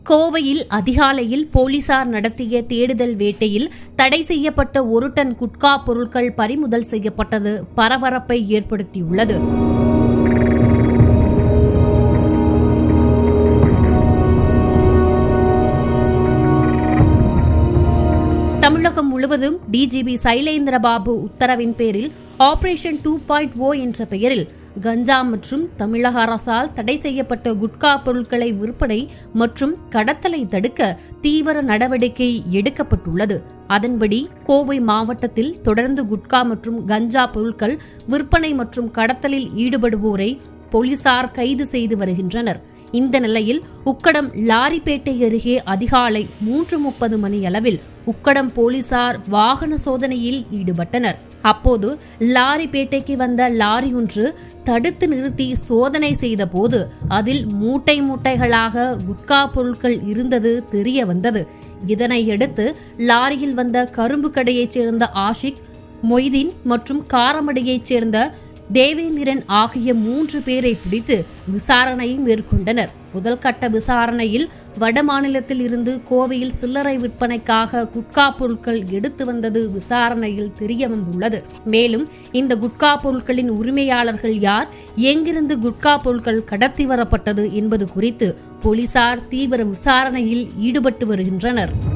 கோவையில் அதிகாலையில் போலீசார் நடத்திய தேடுதல் வேட்டையில் தடை செய்யப்பட்ட ஒரு டன் குட்கா பொருட்கள் பறிமுதல் செய்யப்பட்டது பரபரப்பை ஏற்படுத்தியுள்ளது தமிழகம் முழுவதும் டிஜிபி சைலேந்திரபாபு உத்தரவின் பேரில் ஆபரேஷன் டூ பாயிண்ட் ஓ என்ற பெயரில் கஞ்சா மற்றும் தமிழக அரசால் தடை செய்யப்பட்ட குட்கா பொருட்களை விற்பனை மற்றும் கடத்தலை தடுக்க தீவிர நடவடிக்கை எடுக்கப்பட்டுள்ளது அதன்படி கோவை மாவட்டத்தில் தொடர்ந்து குட்கா மற்றும் கஞ்சா பொருட்கள் விற்பனை மற்றும் கடத்தலில் ஈடுபடுவோரை போலீசார் கைது செய்து வருகின்றனர் இந்த நிலையில் உக்கடம் லாரிப்பேட்டை அருகே அதிகாலை மூன்று முப்பது மணி அளவில் உக்கடம் போலீசார் வாகன சோதனையில் ஈடுபட்டனர் அப்போது லாரிப்பேட்டைக்கு வந்த லாரி ஒன்று தடுத்து நிறுத்தி சோதனை செய்தபோது அதில் மூட்டை மூட்டைகளாக குட்கா பொருட்கள் இருந்தது தெரிய வந்தது இதனையடுத்து லாரியில் வந்த கரும்பு கடையைச் சேர்ந்த ஆஷிக் மொய்தீன் மற்றும் காரமடையைச் சேர்ந்த தேவேந்திரன் ஆகிய மூன்று பேரை பிடித்து விசாரணையை மேற்கொண்டனர் முதல் கட்ட விசாரணையில் வடமாநிலத்தில் இருந்து கோவையில் சில்லறை விற்பனைக்காக குட்கா பொருட்கள் எடுத்து வந்தது விசாரணையில் தெரிய வந்துள்ளது மேலும் இந்த குட்கா பொருட்களின் உரிமையாளர்கள் யார் எங்கிருந்து குட்கா பொருட்கள் கடத்தி வரப்பட்டது என்பது குறித்து போலீசார் தீவிர விசாரணையில் ஈடுபட்டு வருகின்றனர்